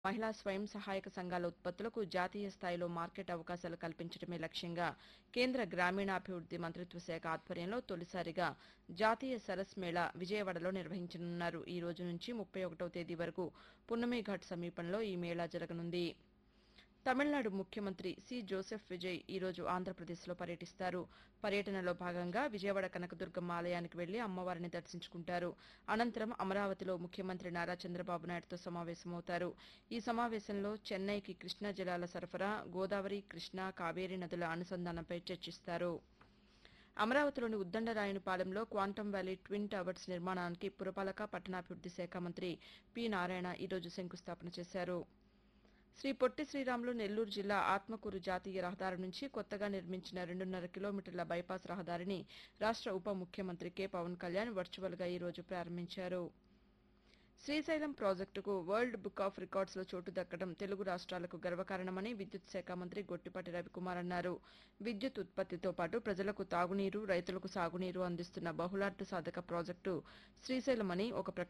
మహిళా స్వయం సహాయక సంఘాల ఉత్పత్తులకు జాతీయ స్థాయిలో మార్కెట్ అవకాశాలు కల్పించడమే లక్ష్యంగా కేంద్ర గ్రామీణాభివృద్ది మంత్రిత్వ శాఖ ఆధ్వర్యంలో తొలిసారిగా జాతీయ సరస్ మేళా విజయవాడలో నిర్వహించనున్నారు ఈ రోజు నుంచి ముప్పై ఒకటవ తేదీ వరకు పున్నమిఘాట్ సమీపంలో ఈ మేళా జరగనుంది తమిళనాడు ముఖ్యమంత్రి సి జోసెఫ్ విజయ్ ఈ రోజు ఆంధ్రప్రదేశ్లో పర్యటిస్తారు పర్యటనలో భాగంగా విజయవాడ కనకదుర్గమ్మ ఆలయానికి వెళ్లి అమ్మవారిని దర్శించుకుంటారు అనంతరం అమరావతిలో ముఖ్యమంత్రి నారా చంద్రబాబు నాయుడుతో సమావేశమవుతారు ఈ సమావేశంలో చెన్నైకి కృష్ణా జలాల సరఫరా గోదావరి కృష్ణా కావేరీ నదుల అనుసంధానంపై చర్చిస్తారు అమరావతిలోని ఉద్దండరాయునిపాలెంలో క్వాంటమ్ వ్యాలీ ట్విన్ టవర్స్ నిర్మాణానికి పురపాలక పట్టణాభివృద్ది శాఖ మంత్రి పి నారాయణ ఈరోజు శంకుస్థాపన చేశారు శ్రీ పొట్టి శ్రీరాములు నెల్లూరు జిల్లా ఆత్మకూరు జాతీయ రహదారి నుంచి కొత్తగా నిర్మించిన రెండున్నర కిలోమీటర్ల బైపాస్ రహదారిని రాష్ట ఉప ముఖ్యమంత్రి కె పవన్ కళ్యాణ్ వర్చువల్గా ఈ రోజు ప్రారంభించారు శ్రీశైలం ప్రాజెక్టుకు వరల్డ్ బుక్ ఆఫ్ రికార్డ్స్లో చోటు దక్కడం తెలుగు రాష్ట్రాలకు గర్వకారణమని విద్యుత్ శాఖ మంత్రి గొట్టిపాటి రవికుమార్ అన్నారు విద్యుత్ ఉత్పత్తితో పాటు ప్రజలకు తాగునీరు రైతులకు సాగునీరు అందిస్తున్న బహుళార్థ సాధక ప్రాజెక్టు శ్రీశైలం అని ఒక ప్రకటన